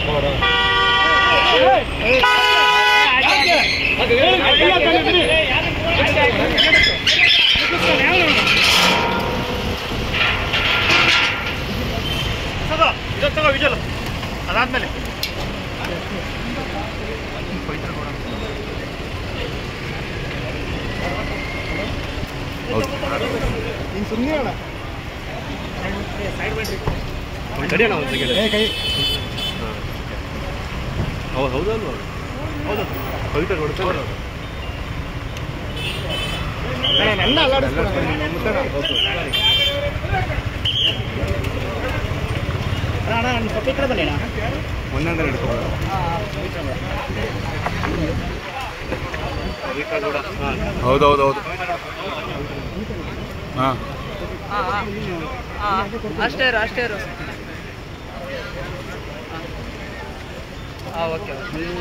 ತಗೋ ವಿಜಲ್ ಅದಾದ್ಮೇಲೆ ನೀನು ಸುಮ್ಮನೆ ಅಣ್ಣ ತಡಿಯೋಣ ಒಂದು ಸೆಕೆಂಡ್ ಏ ಕೈ ಹೌದು ಹೌದಲ್ವ ಹೌದು ಕವಿತಾ ಕೊಡ್ತಾರೆ ಅಣ್ಣ ನನ್ನ ಅಲ್ಲಾಡಿಸ್ಬೇಡ ಮುಟ್ಟಣ ಅಣ್ಣ ನಾನು ಸ್ವಲ್ಪ ಈ ಕಡೆ ಬನ್ನಿ ಅಣ್ಣ ಒಂದೊಂದೇ ಹಿಡ್ಕೊಂಡು ಹೌದೌದೌದು ಹಾಂ ಅಷ್ಟೇ ಇರು ಅಷ್ಟೇ ಇರು ಹಾಂ ಓಕೆ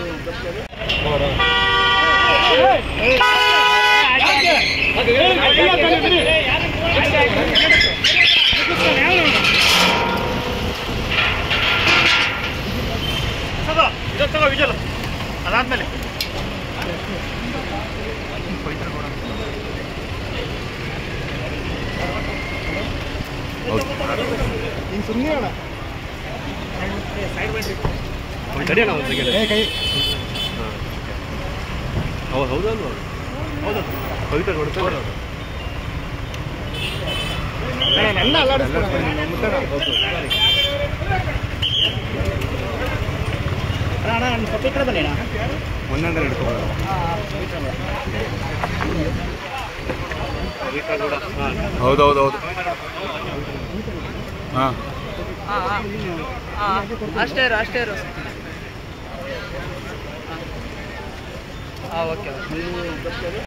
ತಗೋ ಇದು ತಗೋ ವಿಜಲ್ ಅದಾದ್ಮೇಲೆ ನೀನು ಸುಮ್ಮನೆ ಅಣ್ಣ ತಡಿಯೋಣ ಒಂದು ಸೆಕೆಂಡ್ ಏ ಕೈ ಹೌದು ಹೌದಲ್ವ ಹೌದು ಕವಿತಾ ಕೊಡ್ತಾರೆ ಅಣ್ಣ ನನ್ನ ಅಲ್ಲಾಡಿಸ್ಬೇಡ ಮುಟ್ಟಣ ಅಣ್ಣ ನಾನು ಸ್ವಲ್ಪ ಈ ಕಡೆ ಬನ್ನಿ ಅಣ್ಣ ಒಂದೊಂದೇ ಹಿಡ್ಕೊಂಡು ಹೌದೌದೌದು ಹಾಂ ಹಾಂ ಹಾಂ ಅಷ್ಟೇ ಇರು ಅಷ್ಟೇ ಇರು ಹಾಂ ಓಕೆ